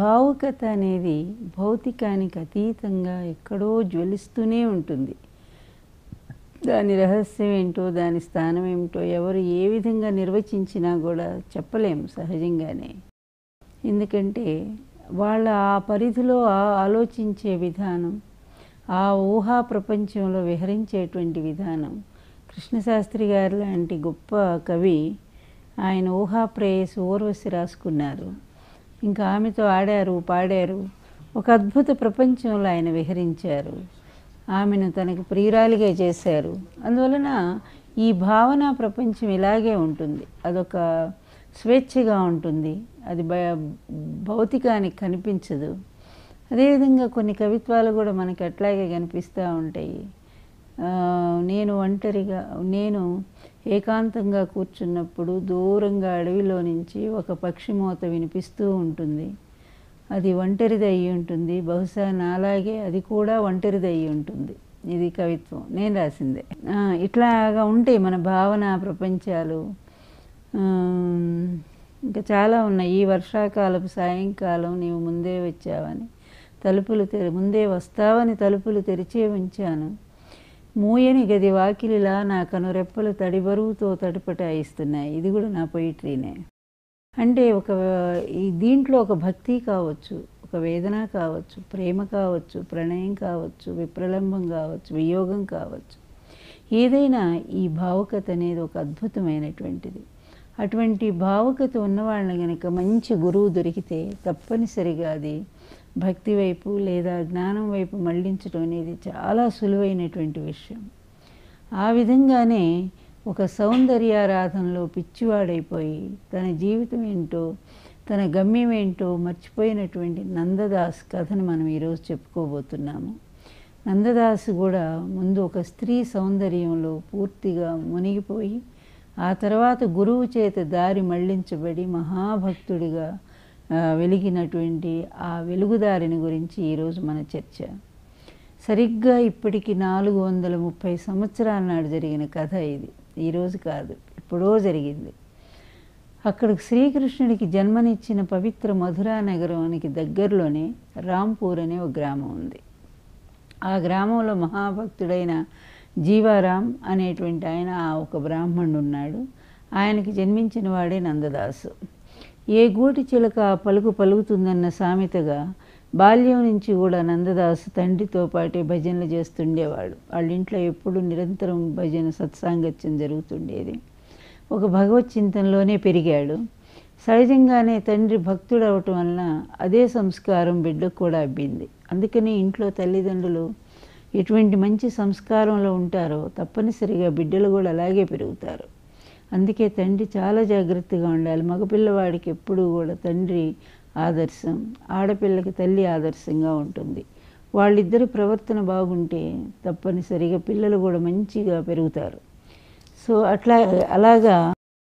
భావుకత అనేది భౌతికానికి అతీతంగా ఎక్కడో జ్వలిస్తూనే ఉంటుంది దాని రహస్యం ఏంటో దాని స్థానం ఏమిటో ఎవరు ఏ విధంగా నిర్వచించినా కూడా చెప్పలేము సహజంగానే ఎందుకంటే వాళ్ళ ఆ పరిధిలో ఆ- ఆలోచించే విధానం ఆ ఊహా ప్రపంచంలో విహరించేటువంటి విధానం కృష్ణశాస్త్రి గారు లాంటి గొప్ప కవి ఆయన ఊహా ప్రేయస్ ఊర్వశి రాసుకున్నారు ఇంకా ఆమెతో ఆడారు పాడారు ఒక అద్భుత ప్రపంచంలో ఆయన విహరించారు ఆమెను తనకు ప్రియురాలిగా చేశారు అందువలన ఈ భావన ప్రపంచం ఇలాగే ఉంటుంది అదొక స్వేచ్ఛగా ఉంటుంది అది భ భౌతికానికి కనిపించదు అదేవిధంగా కొన్ని కవిత్వాలు కూడా మనకి అట్లాగే కనిపిస్తూ ఉంటాయి ఆ, నేను ఒంటరిగా నేను ఏకాంతంగా కూర్చున్నప్పుడు దూరంగా అడవిలో నుంచి ఒక పక్షి మోత వినిపిస్తూ ఉంటుంది అది ఒంటరిది అయి ఉంటుంది బహుశా నాలాగే అది కూడా ఒంటరిది అయి ఉంటుంది ఇది కవిత్వం నేను రాసిందే ఆ, ఇట్లాగా ఉంటాయి మన భావన ప్రపంచాలు ఆమ్, ఇంకా చాలా ఉన్నాయి ఈ వర్షాకాలపు సాయంకాలం నీవు ముందే వచ్చావని తలుపులు తెరి ముందే వస్తావని తలుపులు తెరిచే ఉంచాను మూయని గది వాకిలిలా నా కనురెప్పలు తడి బరువుతో తడిపటాయిస్తున్నాయి ఇది కూడా నా పొయిట్రీనే అంటే ఒక ఈ దీంట్లో ఒక భక్తి కావచ్చు ఒక వేదన కావచ్చు ప్రేమ కావచ్చు ప్రణయం కావచ్చు విప్రలంబం కావచ్చు వియోగం కావచ్చు ఏదైనా ఈ భావుకత అనేది ఒక అద్భుతమైనటువంటిది అటువంటి భావుకత ఉన్నవాళ్ళని కనుక మంచి గురువు దొరికితే తప్పనిసరిగా అది భక్తి వైపు లేదా జ్ఞానం వైపు మళ్ళించడం అనేది చాలా సులువైనటువంటి విషయం ఆ విధంగానే ఒక సౌందర్యారాధనలో పిచ్చివాడైపోయి తన జీవితం ఏంటో తన గమ్యం ఏంటో మర్చిపోయినటువంటి నందదాస్ కథను మనం ఈరోజు చెప్పుకోబోతున్నాము నందదాసు కూడా ముందు ఒక స్త్రీ సౌందర్యంలో పూర్తిగా మునిగిపోయి ఆ తర్వాత గురువు చేత దారి మళ్లించబడి మహాభక్తుడిగా ఆ, వెలిగినటువంటి ఆ వెలుగుదారిని గురించి ఈరోజు మన చర్చ సరిగ్గా ఇప్పటికి నాలుగు వందల ముప్పై సంవత్సరాల నాడు జరిగిన కథ ఇది ఈరోజు కాదు ఎప్పుడో జరిగింది అక్కడికి శ్రీకృష్ణుడికి జన్మనిచ్చిన పవిత్ర మధురా నగరానికి దగ్గరలోనే రాంపూర్ అనే ఒక గ్రామం ఉంది ఆ గ్రామంలో మహాభక్తుడైన జీవారాం అనేటువంటి ఆయన ఆ ఒక బ్రాహ్మణుడు ఉన్నాడు ఆయనకి జన్మించిన వాడే నందదాసు ఏ గూటి చిలక ఆ పలుకు పలుకుతుందన్న సామెతగా బాల్యం నుంచి కూడా నందదాసు తండ్రితో పాటే భజనలు చేస్తుండేవాడు వాళ్ళ ఇంట్లో ఎప్పుడు నిరంతరం భజన సత్సాంగత్యం జరుగుతుండేది ఒక భగవత్ చింతనలోనే పెరిగాడు సహజంగానే తండ్రి భక్తుడు అవటం వలన అదే సంస్కారం బిడ్డకు కూడా అబ్బింది అందుకని ఇంట్లో తల్లిదండ్రులు ఎటువంటి మంచి సంస్కారంలో ఉంటారో తప్పనిసరిగా బిడ్డలు కూడా అలాగే పెరుగుతారు అందుకే తండ్రి చాలా జాగ్రత్తగా ఉండాలి మగపిల్లవాడికి ఎప్పుడూ కూడా తండ్రి ఆదర్శం ఆడపిల్లకి తల్లి ఆదర్శంగా ఉంటుంది వాళ్ళిద్దరి ప్రవర్తన బాగుంటే తప్పనిసరిగా పిల్లలు కూడా మంచిగా పెరుగుతారు సో అట్లా అలాగా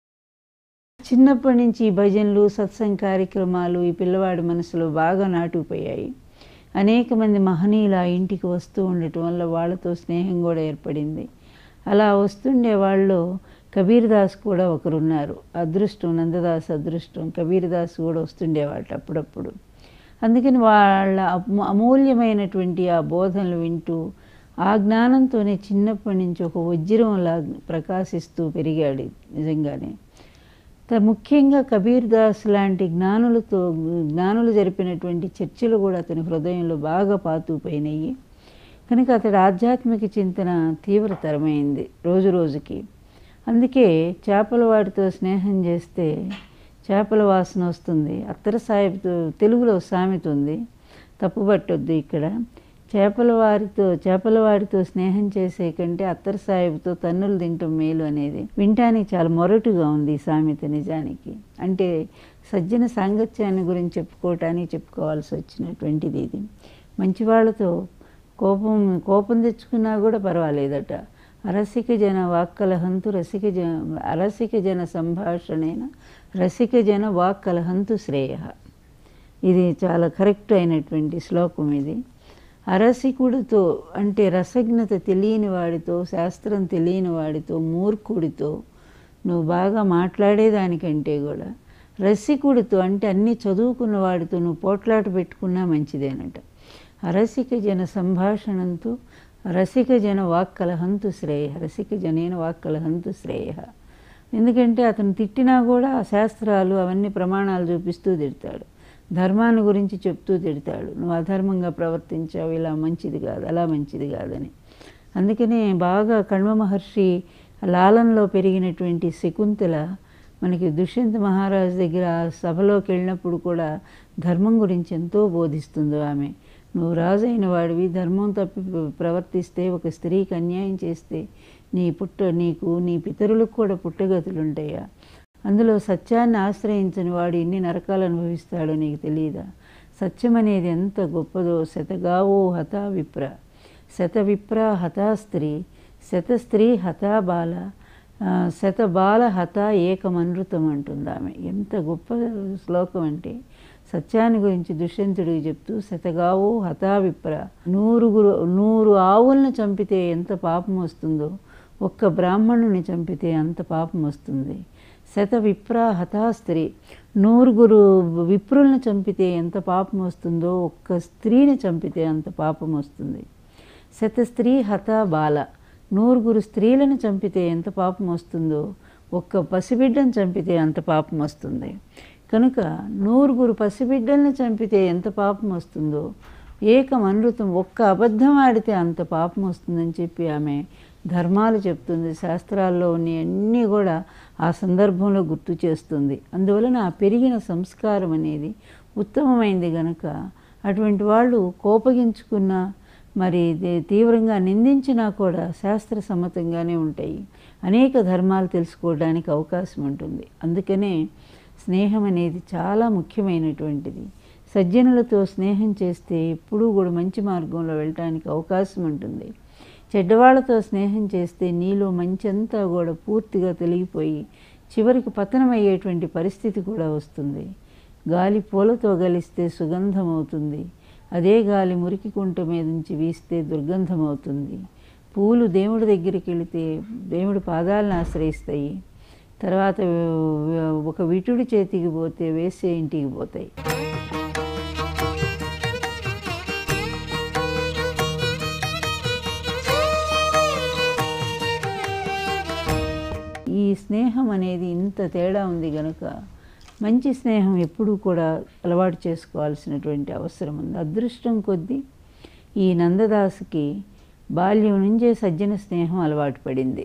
చిన్నప్పటి నుంచి ఈ భజనలు సత్సంగ కార్యక్రమాలు ఈ పిల్లవాడి మనసులో బాగా నాటుకుపోయాయి అనేక మంది మహనీయులు ఆ ఇంటికి వస్తూ ఉండటం వల్ల వాళ్ళతో స్నేహం కూడా ఏర్పడింది అలా వస్తుండే వాళ్ళు కబీర్ దాస్ కూడా ఒకరున్నారు అదృష్టం నందదాస్ అదృష్టం కబీర్ దాస్ కూడా వస్తుండేవాళ్ళు అప్పుడప్పుడు అందుకని వాళ్ళ అమ- అమూల్యమైనటువంటి ఆ బోధనలు వింటూ ఆ జ్ఞానంతోనే చిన్నప్పటి నుంచి ఒక వజ్రంలా ప్రకాశిస్తూ పెరిగాడు నిజంగానే త- ముఖ్యంగా కబీర్ దాస్ లాంటి జ్ఞానులతో జ్ఞానులు జరిపినటువంటి చర్చలు కూడా అతని హృదయంలో బాగా పాతుపోయినాయి కనుక అతడి ఆధ్యాత్మిక చింతన తీవ్రతరమైంది రోజు రోజుకి అందుకే చేపల వాడితో స్నేహం చేస్తే చేపల వాసన వస్తుంది అత్తర సాహిబుతో తెలుగులో సామెత ఉంది తప్పుపట్టొద్దు ఇక్కడ చేపల వారితో చేపల వాడితో స్నేహం చేసే కంటే అత్తర్ సాహిబ్తో తన్నులు తింటాం మేలు అనేది వినటానికి చాలా మొరటుగా ఉంది ఈ సామెత నిజానికి అంటే సజ్జన సాంగత్యాన్ని గురించి చెప్పుకోవటానికి చెప్పుకోవాల్సి వచ్చినటువంటిది ఇది మంచి వాళ్ళతో కోపం కోపం తెచ్చుకున్నా కూడా పర్వాలేదట అరసిక జన వాక్కలహంతు రసిక జన అరసిక జన సంభాషణైన రసిక జన వాక్కలహంతు శ్రేయ ఇది చాలా కరెక్ట్ అయినటువంటి శ్లోకం ఇది అరసికుడితో అంటే రసజ్ఞత తెలియని వాడితో శాస్త్రం తెలియని వాడితో మూర్ఖుడితో నువ్వు బాగా మాట్లాడేదానికంటే కూడా రసికుడితో అంటే అన్నీ చదువుకున్న వాడితో నువ్వు పోట్లాట పెట్టుకున్నా మంచిదేనట అరసిక జన సంభాషణంతో రసిక జన వాక్కలహంతు శ్రేయ రసిక జనేన వాక్కలహంతు శ్రేయ ఎందుకంటే అతను తిట్టినా కూడా ఆ శాస్త్రాలు అవన్నీ ప్రమాణాలు చూపిస్తూ తిడతాడు ధర్మాన్ని గురించి చెప్తూ తిడతాడు నువ్వు అధర్మంగా ప్రవర్తించావు ఇలా మంచిది కాదు అలా మంచిది కాదని అందుకనే బాగా కణ్వ మహర్షి లాలంలో పెరిగినటువంటి శకుంతల మనకి దుష్యంత మహారాజు దగ్గర ఆ సభలోకి వెళ్ళినప్పుడు కూడా ధర్మం గురించి ఎంతో బోధిస్తుందో ఆమె నువ్వు రాజైన వాడివి ధర్మం తప్పి ప్రవర్తిస్తే ఒక స్త్రీకి అన్యాయం చేస్తే నీ పుట్ట నీకు నీ పితరులకు కూడా పుట్టగతులు ఉంటాయా అందులో సత్యాన్ని ఆశ్రయించని వాడు ఎన్ని నరకాలు అనుభవిస్తాడో నీకు తెలియదా సత్యం అనేది ఎంత గొప్పదో శతగావో హతా విప్ర శత విప్ర హతా స్త్రీ శత స్త్రీ హతా బాల ఆ, శత బాల హత ఏకమనృతం అంటుంది ఆమె ఎంత గొప్ప శ్లోకం అంటే సత్యాన్ని గురించి దుష్యంతుడికి చెప్తూ శతగావో హతా విప్ర నూరుగురు నూరు ఆవులను చంపితే ఎంత పాపం వస్తుందో ఒక్క బ్రాహ్మణుని చంపితే అంత పాపం వస్తుంది శత విప్ర హతా స్త్రీ నూరుగురు విప్రులను చంపితే ఎంత పాపం వస్తుందో ఒక్క స్త్రీని చంపితే అంత పాపం వస్తుంది శత స్త్రీ హత బాల నూరుగురు స్త్రీలను చంపితే ఎంత పాపం వస్తుందో ఒక్క పసిబిడ్డను చంపితే అంత పాపం వస్తుంది కనుక నూరుగురు పసిబిడ్డల్ని చంపితే ఎంత పాపం వస్తుందో ఏకం అనృతం ఒక్క అబద్ధం ఆడితే అంత పాపం వస్తుందని చెప్పి ఆమె ధర్మాలు చెప్తుంది శాస్త్రాల్లో ఉన్న అన్నీ కూడా ఆ సందర్భంలో గుర్తు చేస్తుంది అందువలన ఆ పెరిగిన సంస్కారం అనేది ఉత్తమమైంది గనక అటువంటి వాళ్ళు కోపగించుకున్న మరి దే- తీవ్రంగా నిందించినా కూడా శాస్త్ర సమ్మతంగానే ఉంటాయి అనేక ధర్మాలు తెలుసుకోవడానికి అవకాశం ఉంటుంది అందుకనే స్నేహం అనేది చాలా ముఖ్యమైనటువంటిది సజ్జనులతో స్నేహం చేస్తే ఎప్పుడూ కూడా మంచి మార్గంలో వెళ్ళటానికి అవకాశం ఉంటుంది చెడ్డవాళ్లతో స్నేహం చేస్తే నీలో మంచి అంతా కూడా పూర్తిగా తొలగిపోయి చివరికి పతనమయ్యేటువంటి పరిస్థితి కూడా వస్తుంది గాలి పూలతో గలిస్తే సుగంధం అవుతుంది అదే గాలి మురికి కుంట మీద నుంచి వీస్తే దుర్గంధం అవుతుంది పూలు దేవుడి దగ్గరికి వెళితే దేవుడి పాదాలను ఆశ్రయిస్తాయి తర్వాత ఒక విటుడి చేతికి పోతే వేసే ఇంటికి పోతాయి ఈ స్నేహం అనేది ఇంత తేడా ఉంది గనుక మంచి స్నేహం ఎప్పుడూ కూడా అలవాటు చేసుకోవాల్సినటువంటి అవసరం ఉంది అదృష్టం కొద్దీ ఈ నందదాసుకి బాల్యం నుంచే సజ్జన స్నేహం అలవాటు పడింది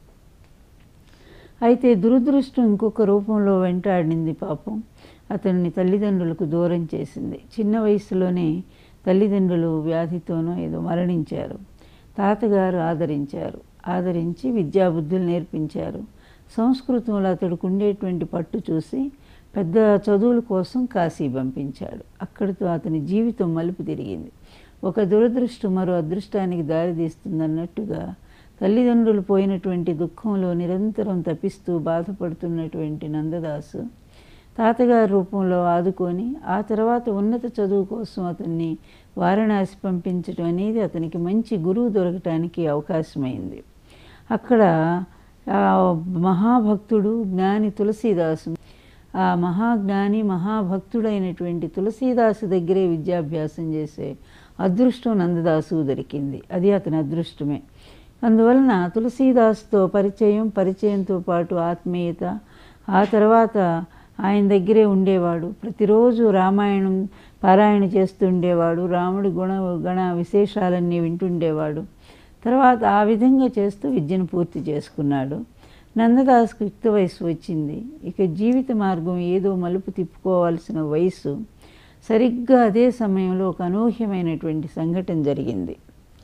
అయితే దురదృష్టం ఇంకొక రూపంలో వెంటాడింది పాపం అతన్ని తల్లిదండ్రులకు దూరం చేసింది చిన్న వయసులోనే తల్లిదండ్రులు వ్యాధితోనో ఏదో మరణించారు తాతగారు ఆదరించారు ఆదరించి విద్యాబుద్ధులు నేర్పించారు సంస్కృతంలో అతడికి ఉండేటువంటి పట్టు చూసి పెద్ద చదువుల కోసం కాశీ పంపించాడు అక్కడితో అతని జీవితం మలుపు తిరిగింది ఒక దురదృష్టం మరో అదృష్టానికి దారితీస్తుందన్నట్టుగా తల్లిదండ్రులు పోయినటువంటి దుఃఖంలో నిరంతరం తపిస్తూ బాధపడుతున్నటువంటి నందదాసు తాతగారి రూపంలో ఆదుకొని ఆ తర్వాత ఉన్నత చదువు కోసం అతన్ని వారణాసి పంపించడం అనేది అతనికి మంచి గురువు దొరకటానికి అవకాశమైంది అక్కడ ఆ మహాభక్తుడు జ్ఞాని తులసీదాసు ఆ మహాజ్ఞాని మహాభక్తుడైనటువంటి తులసీదాసు దగ్గరే విద్యాభ్యాసం చేసే అదృష్టం నందదాసు దొరికింది అది అతని అదృష్టమే అందువలన తులసీదాసుతో పరిచయం పరిచయంతో పాటు ఆత్మీయత ఆ తర్వాత ఆయన దగ్గరే ఉండేవాడు ప్రతిరోజు రామాయణం పారాయణ చేస్తుండేవాడు రాముడి గుణ గణ విశేషాలన్నీ వింటుండేవాడు తర్వాత ఆ విధంగా చేస్తూ విద్యను పూర్తి చేసుకున్నాడు నందదాస్కు యుక్త వయసు వచ్చింది ఇక జీవిత మార్గం ఏదో మలుపు తిప్పుకోవాల్సిన వయసు సరిగ్గా అదే సమయంలో ఒక అనూహ్యమైనటువంటి సంఘటన జరిగింది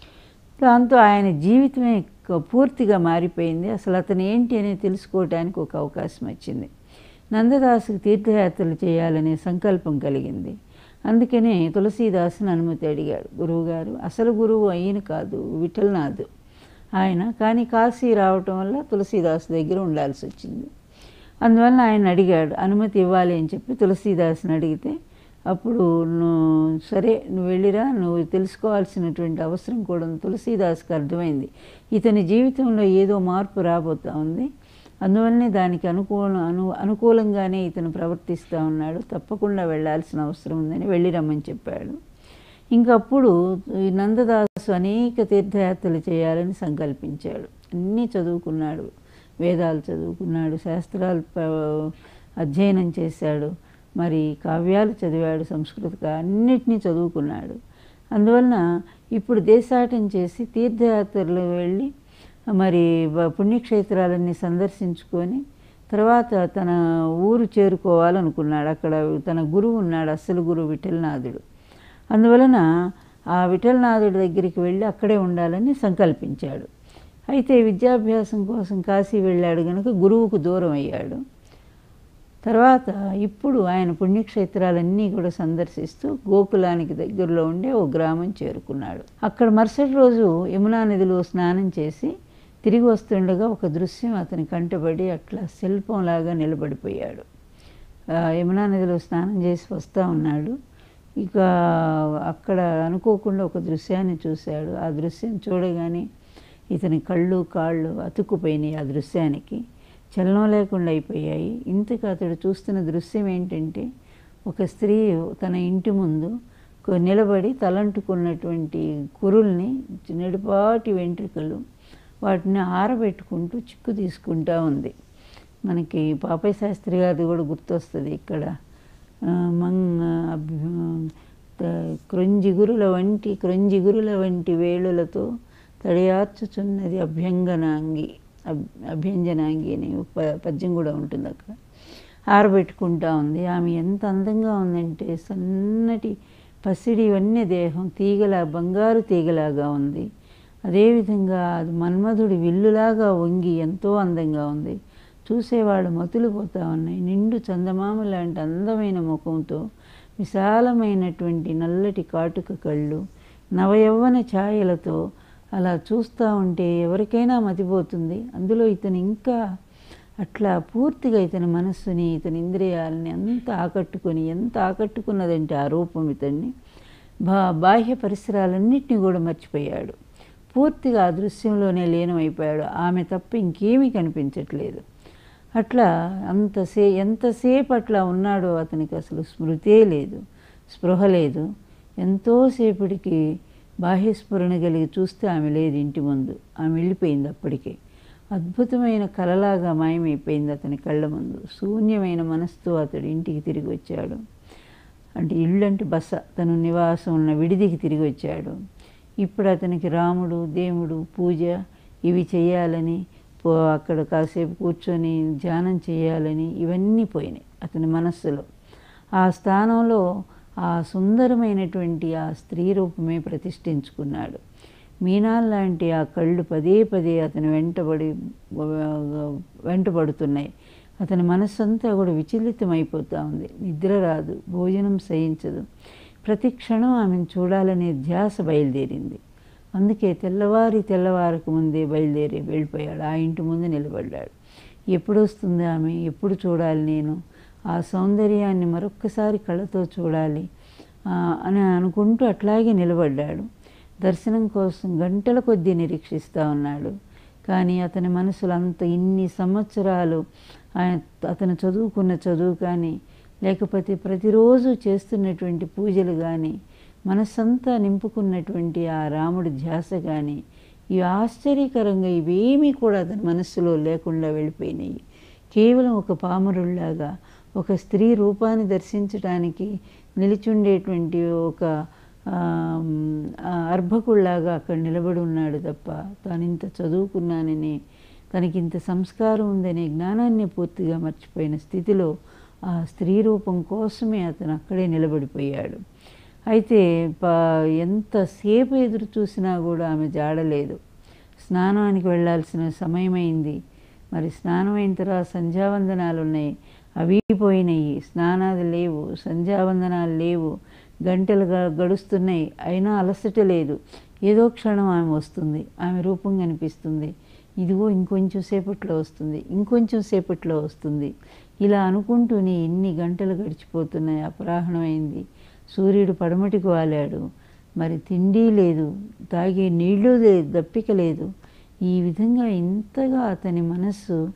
దాంతో ఆయన జీవితమే క- పూర్తిగా మారిపోయింది అసలు అతను ఏంటి అనేది తెలుసుకోవడానికి ఒక అవకాశం వచ్చింది నందదాసుకు తీర్థయాత్రలు చేయాలనే సంకల్పం కలిగింది అందుకనే తులసీదాసుని అనుమతి అడిగాడు గురువుగారు అసలు గురువు అయిన కాదు విఠలనాథ్ ఆయన కానీ కాశీ రావటం వల్ల తులసీదాసు దగ్గర ఉండాల్సి వచ్చింది అందువల్ల ఆయన అడిగాడు అనుమతి ఇవ్వాలి అని చెప్పి తులసీదాసుని అడిగితే అప్పుడు నువ్వు సరే నువ్వు వెళ్ళిరా నువ్వు తెలుసుకోవాల్సినటువంటి అవసరం కూడా ఉంది తులసీదాస్కి అర్థమైంది ఇతని జీవితంలో ఏదో మార్పు రాబోతా ఉంది అందువల్లనే దానికి అనుకూల అను అనుకూలంగానే ఇతను ప్రవర్తిస్తూ ఉన్నాడు తప్పకుండా వెళ్ళాల్సిన అవసరం ఉందని వెళ్ళి రమ్మని చెప్పాడు ఇంకప్పుడు ఈ నందదాసు అనేక తీర్థయాత్రలు చేయాలని సంకల్పించాడు అన్నీ చదువుకున్నాడు వేదాలు చదువుకున్నాడు శాస్త్రాలు ప- అధ్యయనం చేశాడు మరి కావ్యాలు చదివాడు సంస్కృత అన్నిటినీ చదువుకున్నాడు అందువలన ఇప్పుడు దేశాటం చేసి తీర్థయాత్రలు వెళ్ళి మరి బ- పుణ్యక్షేత్రాలన్నీ సందర్శించుకొని తర్వాత తన ఊరు చేరుకోవాలనుకున్నాడు అక్కడ తన గురువు ఉన్నాడు అస్సలు గురువు విఠలనాథుడు అందువలన ఆ విఠలనాథుడి దగ్గరికి వెళ్ళి అక్కడే ఉండాలని సంకల్పించాడు అయితే విద్యాభ్యాసం కోసం కాశీ వెళ్ళాడు కనుక గురువుకు దూరం అయ్యాడు తర్వాత ఇప్పుడు ఆయన పుణ్యక్షేత్రాలన్నీ కూడా సందర్శిస్తూ గోకులానికి దగ్గరలో ఉండే ఓ గ్రామం చేరుకున్నాడు అక్కడ మరుసటి రోజు యమునా నదిలో స్నానం చేసి తిరిగి వస్తుండగా ఒక దృశ్యం అతని కంటబడి అట్లా శిల్పంలాగా నిలబడిపోయాడు ఆ, యమునా నదిలో స్నానం చేసి వస్తూ ఉన్నాడు ఇక అక్కడ అనుకోకుండా ఒక దృశ్యాన్ని చూశాడు ఆ దృశ్యం చూడగానే ఇతని కళ్ళు కాళ్ళు అతుక్కుపోయినాయి ఆ దృశ్యానికి చలనం లేకుండా అయిపోయాయి ఇంతకు అతడు చూస్తున్న దృశ్యం ఏంటంటే ఒక స్త్రీ తన ఇంటి ముందు కొ- నిలబడి తలంటుకున్నటువంటి కురుల్ని నెడుపాటి వెంట్రుకలు వాటిని ఆరబెట్టుకుంటూ చిక్కు తీసుకుంటా ఉంది మనకి పాపయ్య శాస్త్రి గారిది కూడా గుర్తొస్తుంది ఇక్కడ ఆ, మంగ అభ్య- త- క్రొంజిగురుల వంటి క్రొంజిగురుల వంటి వేళులతో తడియార్చుచున్నది అభ్యంగనాంగి అభ్- అభ్యంజనాంగి అని ఒక ప- పద్యం కూడా ఉంటుంది అక్కడ ఆరబెట్టుకుంటా ఉంది ఆమె ఎంత అందంగా ఉందంటే సన్నటి పసిడి వన్య దేహం తీగలా బంగారు తీగలాగా ఉంది అదేవిధంగా అది మన్మధుడి విల్లులాగా వంగి ఎంతో అందంగా ఉంది చూసేవాళ్ళు మతులు పోతా ఉన్నాయి నిండు చందమామ లాంటి అందమైన ముఖంతో విశాలమైనటువంటి నల్లటి కాటుక కళ్ళు నవయవ్వన ఛాయలతో అలా చూస్తూ ఉంటే ఎవరికైనా మతిపోతుంది అందులో ఇతను ఇంకా అట్లా పూర్తిగా ఇతని మనస్సుని ఇతని ఇంద్రియాలని అంత ఆకట్టుకొని ఎంత ఆకట్టుకున్నదంటే ఆ రూపం ఇతన్ని బా బాహ్య పరిసరాలన్నింటినీ కూడా మర్చిపోయాడు పూర్తిగా ఆ దృశ్యంలోనే లీనమైపోయాడు ఆమె తప్ప ఇంకేమీ కనిపించట్లేదు అట్లా అంతసే ఎంతసేపు అట్లా ఉన్నాడో అతనికి అసలు స్మృతే లేదు స్పృహ లేదు ఎంతోసేపటికి బాహ్యస్ఫురణ కలిగి చూస్తే ఆమె లేదు ఇంటి ముందు ఆమె వెళ్ళిపోయింది అప్పటికే అద్భుతమైన కలలాగా మాయమైపోయింది అతని కళ్ళ ముందు శూన్యమైన మనసుతో అతడు ఇంటికి తిరిగి వచ్చాడు అంటే ఇల్లు అంటే బస తను నివాసం ఉన్న విడిదికి తిరిగి వచ్చాడు ఇప్పుడు అతనికి రాముడు దేవుడు పూజ ఇవి చేయాలని పో అక్కడ కాసేపు కూర్చొని ధ్యానం చేయాలని ఇవన్నీ పోయినాయి అతని మనస్సులో ఆ స్థానంలో ఆ సుందరమైనటువంటి ఆ స్త్రీ రూపమే ప్రతిష్ఠించుకున్నాడు మీనాల్ లాంటి ఆ కళ్ళు పదే పదే అతని వెంటబడి వెంటబడుతున్నాయి అతని మనస్సంతా కూడా విచలితమైపోతూ ఉంది నిద్ర రాదు భోజనం సహించదు ప్రతి క్షణం ఆమెను చూడాలనే ధ్యాస బయలుదేరింది అందుకే తెల్లవారి తెల్లవారకు ముందే బయలుదేరి వెళ్ళిపోయాడు ఆ ఇంటి ముందు నిలబడ్డాడు ఎప్పుడు వస్తుంది ఆమె ఎప్పుడు చూడాలి నేను ఆ సౌందర్యాన్ని మరొక్కసారి కళ్ళతో చూడాలి ఆ, అని అనుకుంటూ అట్లాగే నిలబడ్డాడు దర్శనం కోసం గంటల కొద్దీ నిరీక్షిస్తూ ఉన్నాడు కానీ అతని మనసులో అంత ఇన్ని సంవత్సరాలు ఆయన అతను చదువుకున్న చదువు కానీ లేకపోతే ప్రతిరోజు చేస్తున్నటువంటి పూజలు కానీ మనసంతా నింపుకున్నటువంటి ఆ రాముడి ధ్యాస కానీ ఇవి ఆశ్చర్యకరంగా ఇవేమీ కూడా అతని మనస్సులో లేకుండా వెళ్ళిపోయినాయి కేవలం ఒక పామరుల్లాగా ఒక స్త్రీ రూపాన్ని దర్శించడానికి నిలిచుండేటువంటి ఒక ఆమ్, ఆ అర్భకుల్లాగా అక్కడ నిలబడి ఉన్నాడు తప్ప తాను ఇంత చదువుకున్నానని తనకి ఇంత సంస్కారం ఉందనే జ్ఞానాన్ని పూర్తిగా మర్చిపోయిన స్థితిలో ఆ స్త్రీ రూపం కోసమే అతను అక్కడే నిలబడిపోయాడు అయితే ప ఎంతసేపు ఎదురు చూసినా కూడా ఆమె జాడలేదు స్నానానికి వెళ్ళాల్సిన సమయమైంది మరి స్నానం అయిన తర్వాత సంధ్యావందనాలు ఉన్నాయి అవి పోయినాయి స్నానాలు లేవు సంధ్యావందనాలు లేవు గంటలు గ- గడుస్తున్నాయి అయినా అలసట లేదు ఏదో క్షణం ఆమె వస్తుంది ఆమె రూపం కనిపిస్తుంది ఇదిగో ఇంకొంచెం సేపట్లో వస్తుంది ఇంకొంచెం సేపట్లో వస్తుంది ఇలా అనుకుంటూనే ఎన్ని గంటలు గడిచిపోతున్నాయి అపరాహ్నమైంది సూర్యుడు పడమటికి వాలాడు మరి తిండి లేదు తాగే నీళ్లు లేదు దప్పిక లేదు ఈ విధంగా ఇంతగా అతని మనస్సు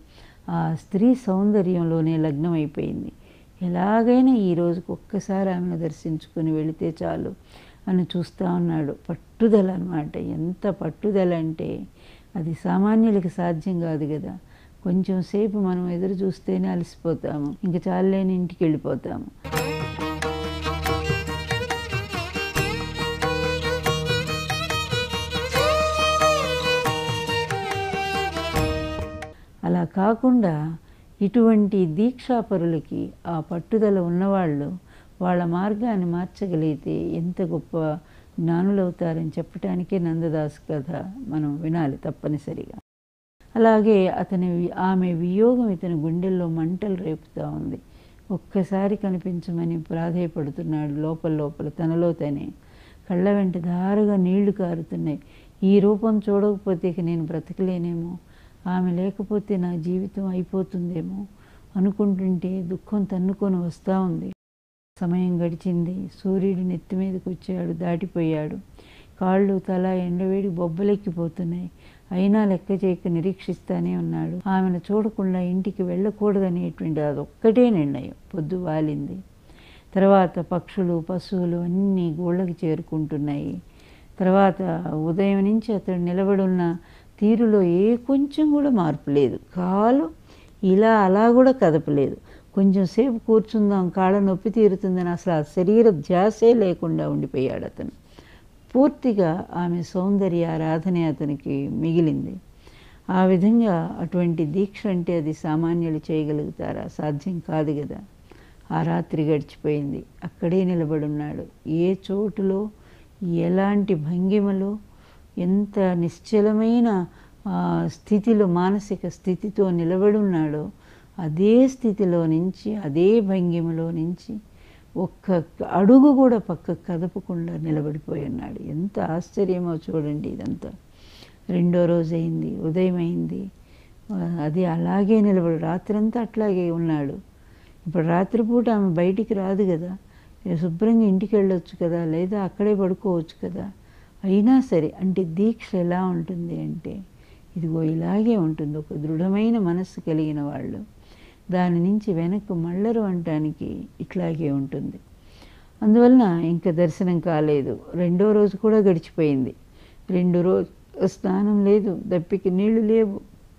ఆ స్త్రీ సౌందర్యంలోనే లగ్నమైపోయింది ఎలాగైనా ఈ రోజుకి ఒక్కసారి ఆమెను దర్శించుకుని వెళితే చాలు అని చూస్తూ ఉన్నాడు పట్టుదల అనమాట ఎంత పట్టుదల అంటే అది సామాన్యులకి సాధ్యం కాదు కదా కొంచెం సేపు మనం ఎదురు చూస్తేనే అలసిపోతాము ఇంక చాలేని ఇంటికి వెళ్ళిపోతాము అలా కాకుండా ఇటువంటి దీక్షాపరులకి ఆ పట్టుదల ఉన్నవాళ్ళు వాళ్ళ మార్గాన్ని మార్చగలిగితే ఎంత గొప్ప జ్ఞానులవుతారని చెప్పటానికే నందదాస్ కథ మనం వినాలి తప్పనిసరిగా అలాగే అతని వి- ఆమె వియోగం ఇతని గుండెల్లో మంటలు రేపుతూ ఉంది ఒక్కసారి కనిపించమని ప్రాధేయపడుతున్నాడు లోపల లోపల తనలో తనే కళ్ళ వెంట ధారగా నీళ్లు కారుతున్నాయి ఈ రూపం చూడకపోతే ఇక నేను బ్రతకలేనేమో ఆమె లేకపోతే నా జీవితం అయిపోతుందేమో అనుకుంటుంటే దుఃఖం తన్నుకొని వస్తూ ఉంది సమయం గడిచింది సూర్యుడు నెత్తి మీదకి వచ్చాడు దాటిపోయాడు కాళ్ళు తల ఎండవేడి బొబ్బలెక్కిపోతున్నాయి అయినా లెక్క చేయక నిరీక్షిస్తానే ఉన్నాడు ఆమెను చూడకుండా ఇంటికి వెళ్ళకూడదనేటువంటి అదొక్కటే నిర్ణయం పొద్దు వాలింది తర్వాత పక్షులు పశువులు అన్నీ గోళ్ళకి చేరుకుంటున్నాయి తర్వాత ఉదయం నుంచి అతడు నిలబడున్న తీరులో ఏ కొంచెం కూడా మార్పు లేదు కాలు ఇలా అలా కూడా కదపలేదు కొంచెం సేపు కూర్చుందాం కాళ్ళ నొప్పి తీరుతుందని అసలు ఆ శరీర ధ్యాసే లేకుండా ఉండిపోయాడు అతను పూర్తిగా ఆమె సౌందర్య ఆరాధనే అతనికి మిగిలింది ఆ విధంగా అటువంటి దీక్ష అంటే అది సామాన్యులు చేయగలుగుతారా సాధ్యం కాదు కదా ఆ రాత్రి గడిచిపోయింది అక్కడే నిలబడున్నాడు ఏ చోటులో ఎలాంటి భంగిమలో ఎంత నిశ్చలమైన ఆ, స్థితిలో మానసిక స్థితితో నిలబడున్నాడో అదే స్థితిలో నుంచి అదే భంగిమలో నుంచి ఒక్క అడుగు కూడా పక్క కదపకుండా నిలబడిపోయి ఉన్నాడు ఎంత ఆశ్చర్యమో చూడండి ఇదంతా రెండో రోజు అయింది ఉదయం అయింది ఆ, అది అలాగే నిలబడి రాత్రంతా అట్లాగే ఉన్నాడు ఇప్పుడు రాత్రిపూట ఆమె బయటికి రాదు కదా ఏ శుభ్రంగా ఇంటికి వెళ్ళొచ్చు కదా లేదా అక్కడే పడుకోవచ్చు కదా అయినా సరే అంటే దీక్ష ఎలా ఉంటుంది అంటే ఇదిగో ఇలాగే ఉంటుంది ఒక దృఢమైన మనస్సు కలిగిన వాళ్ళు దాని నుంచి వెనక్కు మళ్ళరు అనటానికి ఇట్లాగే ఉంటుంది అందువలన ఇంకా దర్శనం కాలేదు రెండో రోజు కూడా గడిచిపోయింది రెండు రోజు స్నానం లేదు దప్పికి నీళ్లు లేవు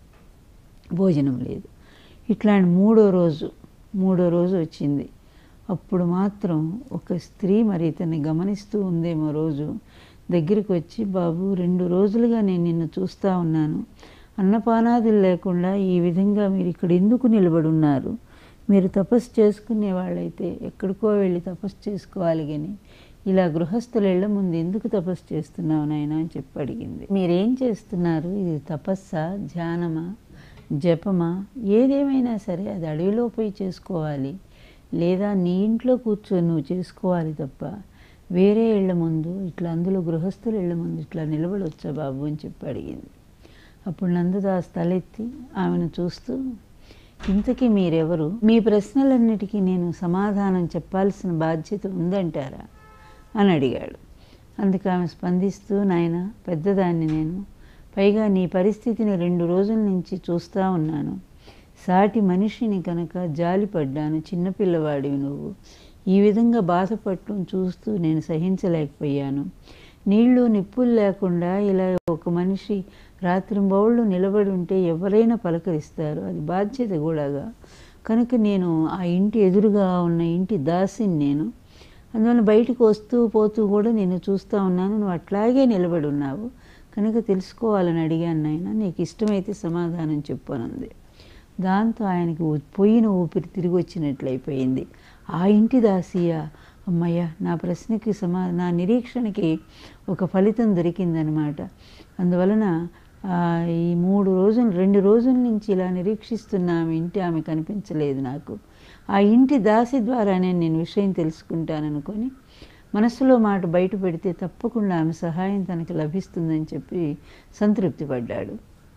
భోజనం లేదు ఇట్లాంటి మూడో రోజు మూడో రోజు వచ్చింది అప్పుడు మాత్రం ఒక స్త్రీ మరి ఇతన్ని గమనిస్తూ ఉందేమో రోజు దగ్గరికి వచ్చి బాబు రెండు రోజులుగా నేను నిన్ను చూస్తూ ఉన్నాను అన్నపానాదులు లేకుండా ఈ విధంగా మీరు ఇక్కడ ఎందుకు నిలబడి ఉన్నారు మీరు తపస్సు చేసుకునే వాళ్ళైతే ఎక్కడికో వెళ్ళి తపస్సు చేసుకోవాలి కానీ ఇలా గృహస్థులు ఇళ్ళ ముందు ఎందుకు తపస్సు చేస్తున్నావు నాయన అని చెప్పి అడిగింది మీరేం చేస్తున్నారు ఇది తపస్సా ధ్యానమా జపమా ఏదేమైనా సరే అది అడవిలో పోయి చేసుకోవాలి లేదా నీ ఇంట్లో కూర్చొని నువ్వు చేసుకోవాలి తప్ప వేరే ఇళ్ళ ముందు ఇట్లా అందులో గృహస్థుల ఇళ్ళ ముందు ఇట్లా నిలబడొచ్చా బాబు అని చెప్పి అడిగింది అప్పుడు నందదాస్ తలెత్తి ఆమెను చూస్తూ ఇంతకీ మీరెవరు మీ ప్రశ్నలన్నిటికీ నేను సమాధానం చెప్పాల్సిన బాధ్యత ఉందంటారా అని అడిగాడు అందుకు ఆమె స్పందిస్తూ నాయన పెద్దదాన్ని నేను పైగా నీ పరిస్థితిని రెండు రోజుల నుంచి చూస్తూ ఉన్నాను సాటి మనిషిని కనుక జాలిపడ్డాను చిన్నపిల్లవాడివి నువ్వు ఈ విధంగా బాధపడటం చూస్తూ నేను సహించలేకపోయాను నీళ్లు నిప్పులు లేకుండా ఇలా ఒక మనిషి రాత్రింబౌళ్ళు నిలబడి ఉంటే ఎవరైనా పలకరిస్తారు అది బాధ్యత కూడాగా కనుక నేను ఆ ఇంటి ఎదురుగా ఉన్న ఇంటి దాసిని నేను అందువల్ల బయటకు వస్తూ పోతూ కూడా నేను చూస్తూ ఉన్నాను నువ్వు అట్లాగే నిలబడి ఉన్నావు కనుక తెలుసుకోవాలని అడిగాను నాయన నీకు ఇష్టమైతే సమాధానం చెప్పనుంది దాంతో ఆయనకి ఊ- పోయిన ఊపిరి తిరిగి వచ్చినట్లయిపోయింది ఆ ఇంటి దాసియా అమ్మయ్య నా ప్రశ్నకి సమా నా నిరీక్షణకి ఒక ఫలితం దొరికిందనమాట అందువలన ఆ, ఈ మూడు రోజులు రెండు రోజుల నుంచి ఇలా నిరీక్షిస్తున్న ఆమె ఇంటి ఆమె కనిపించలేదు నాకు ఆ ఇంటి దాసి ద్వారానే నేను విషయం తెలుసుకుంటాననుకొని మనసులో మాట బయట పెడితే తప్పకుండా ఆమె సహాయం తనకు లభిస్తుందని చెప్పి సంతృప్తి పడ్డాడు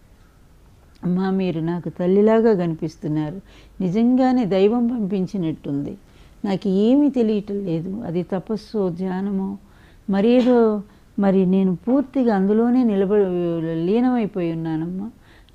అమ్మా మీరు నాకు తల్లిలాగా కనిపిస్తున్నారు నిజంగానే దైవం పంపించినట్టుంది నాకు ఏమీ తెలియటం లేదు అది తపస్సు ధ్యానమో మరేదో మరి నేను పూర్తిగా అందులోనే నిలబడి లీనమైపోయి ఉన్నానమ్మా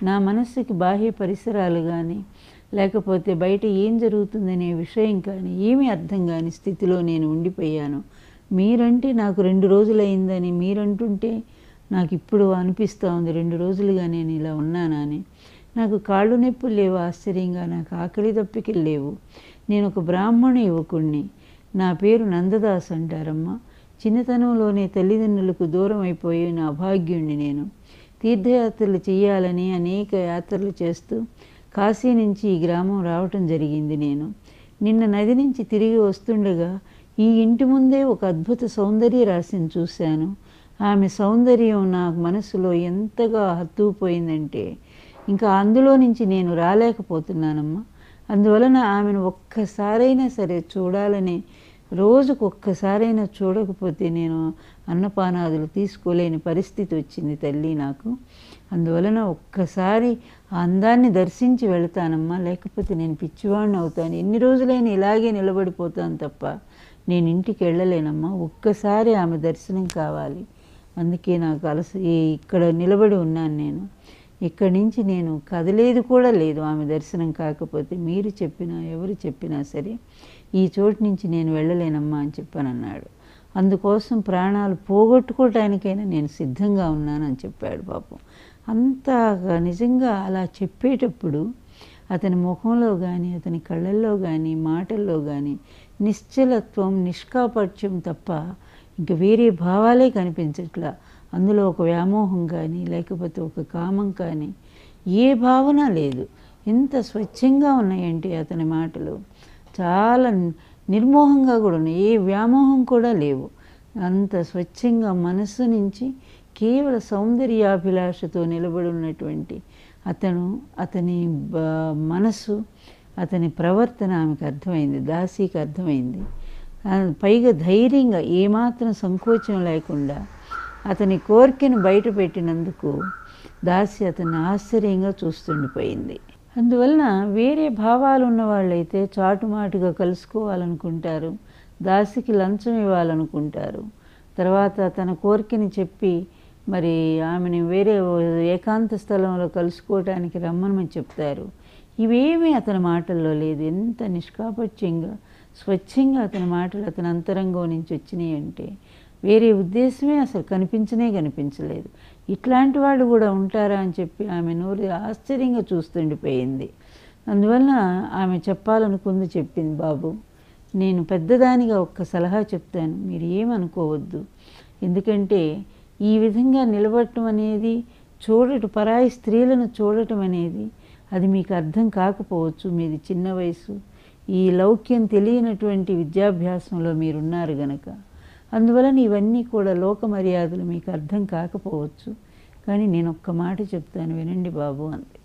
నా మనస్సుకి బాహ్య పరిసరాలు కానీ లేకపోతే బయట ఏం జరుగుతుందనే విషయం కానీ ఏమీ అర్థం కాని స్థితిలో నేను ఉండిపోయాను మీరంటే నాకు రెండు రోజులైందని మీరంటుంటే నాకు ఇప్పుడు అనిపిస్తూ ఉంది రెండు రోజులుగా నేను ఇలా ఉన్నానని నాకు కాళ్ళు నొప్పులు లేవు ఆశ్చర్యంగా నాకు ఆకలి దప్పికలు లేవు నేను ఒక బ్రాహ్మణ యువకుణ్ణి నా పేరు నందదాస్ అంటారమ్మా చిన్నతనంలోనే తల్లిదండ్రులకు దూరం అయిపోయి నా అభాగ్యుణ్ణి నేను తీర్థయాత్రలు చేయాలని అనేక యాత్రలు చేస్తూ కాశీ నుంచి ఈ గ్రామం రావటం జరిగింది నేను నిన్న నది నుంచి తిరిగి వస్తుండగా ఈ ఇంటి ముందే ఒక అద్భుత సౌందర్య రాశిని చూశాను ఆమె సౌందర్యం నా మనసులో ఎంతగా హత్తుకుపోయిందంటే ఇంకా అందులో నుంచి నేను రాలేకపోతున్నానమ్మా అందువలన ఆమెను ఒక్కసారైనా సరే చూడాలని రోజుకు ఒక్కసారైనా చూడకపోతే నేను అన్నపానాదులు తీసుకోలేని పరిస్థితి వచ్చింది తల్లి నాకు అందువలన ఒక్కసారి ఆ అందాన్ని దర్శించి వెళతానమ్మా లేకపోతే నేను పిచ్చివాడిని అవుతాను ఎన్ని రోజులైనా ఇలాగే నిలబడిపోతాను తప్ప నేను ఇంటికి వెళ్ళలేనమ్మా ఒక్కసారి ఆమె దర్శనం కావాలి అందుకే నాకు అలస ఈ- ఇక్కడ నిలబడి ఉన్నాను నేను ఇక్కడి నుంచి నేను కదలేదు కూడా లేదు ఆమె దర్శనం కాకపోతే మీరు చెప్పినా ఎవరు చెప్పినా సరే ఈ చోటు నుంచి నేను వెళ్ళలేనమ్మా అని చెప్పానన్నాడు అందుకోసం ప్రాణాలు పోగొట్టుకోవటానికైనా నేను సిద్ధంగా ఉన్నానని చెప్పాడు పాపం అంతా నిజంగా అలా చెప్పేటప్పుడు అతని ముఖంలో కానీ అతని కళ్ళల్లో కానీ మాటల్లో కానీ నిశ్చలత్వం నిష్కాపట్యం తప్ప ఇంక వేరే భావాలే కనిపించట్లా అందులో ఒక వ్యామోహం కానీ లేకపోతే ఒక కామం కానీ ఏ భావన లేదు ఎంత స్వచ్ఛంగా ఉన్నాయంటే అతని మాటలు చాలా నిర్మోహంగా కూడా ఉన్నాయి ఏ వ్యామోహం కూడా లేవు అంత స్వచ్ఛంగా మనస్సు నుంచి కేవల సౌందర్యాభిలాషతో నిలబడి ఉన్నటువంటి అతను అతని బ- మనస్సు అతని ప్రవర్తన ఆమెకు అర్థమైంది దాసీకి అర్థమైంది ఆ, పైగా ధైర్యంగా ఏమాత్రం సంకోచం లేకుండా అతని కోరికను బయట పెట్టినందుకు దాసి అతన్ని ఆశ్చర్యంగా చూస్తుండిపోయింది అందువలన వేరే భావాలు ఉన్న వాళ్ళైతే చాటుమాటుగా కలుసుకోవాలనుకుంటారు దాసికి లంచం ఇవ్వాలనుకుంటారు తర్వాత తన కోరికని చెప్పి మరి ఆమెని వేరే ఓ ఏకాంత స్థలంలో కలుసుకోవటానికి రమ్మని చెప్తారు ఇవేమీ అతని మాటల్లో లేదు ఎంత నిష్కాపట్యంగా స్వచ్ఛంగా అతని మాటలు అతని అంతరంగం నుంచి వచ్చినాయి అంటే వేరే ఉద్దేశమే అసలు కనిపించనే కనిపించలేదు ఇట్లాంటి వాళ్ళు కూడా ఉంటారా అని చెప్పి ఆమె నోరు ఆశ్చర్యంగా చూస్తుండిపోయింది అందువలన ఆమె చెప్పాలనుకుంది చెప్పింది బాబు నేను పెద్దదానిగా ఒక్క సలహా చెప్తాను మీరు ఏమనుకోవద్దు ఎందుకంటే ఈ విధంగా నిలబడటం అనేది చూడటం పరాయి స్త్రీలను చూడటం అనేది అది మీకు అర్థం కాకపోవచ్చు మీది చిన్న వయసు ఈ లౌక్యం తెలియనటువంటి విద్యాభ్యాసంలో మీరున్నారు గనక అందువలన ఇవన్నీ కూడా లోక మర్యాదలు మీకు అర్థం కాకపోవచ్చు కానీ నేను ఒక్క మాట చెప్తాను వినండి బాబు అంది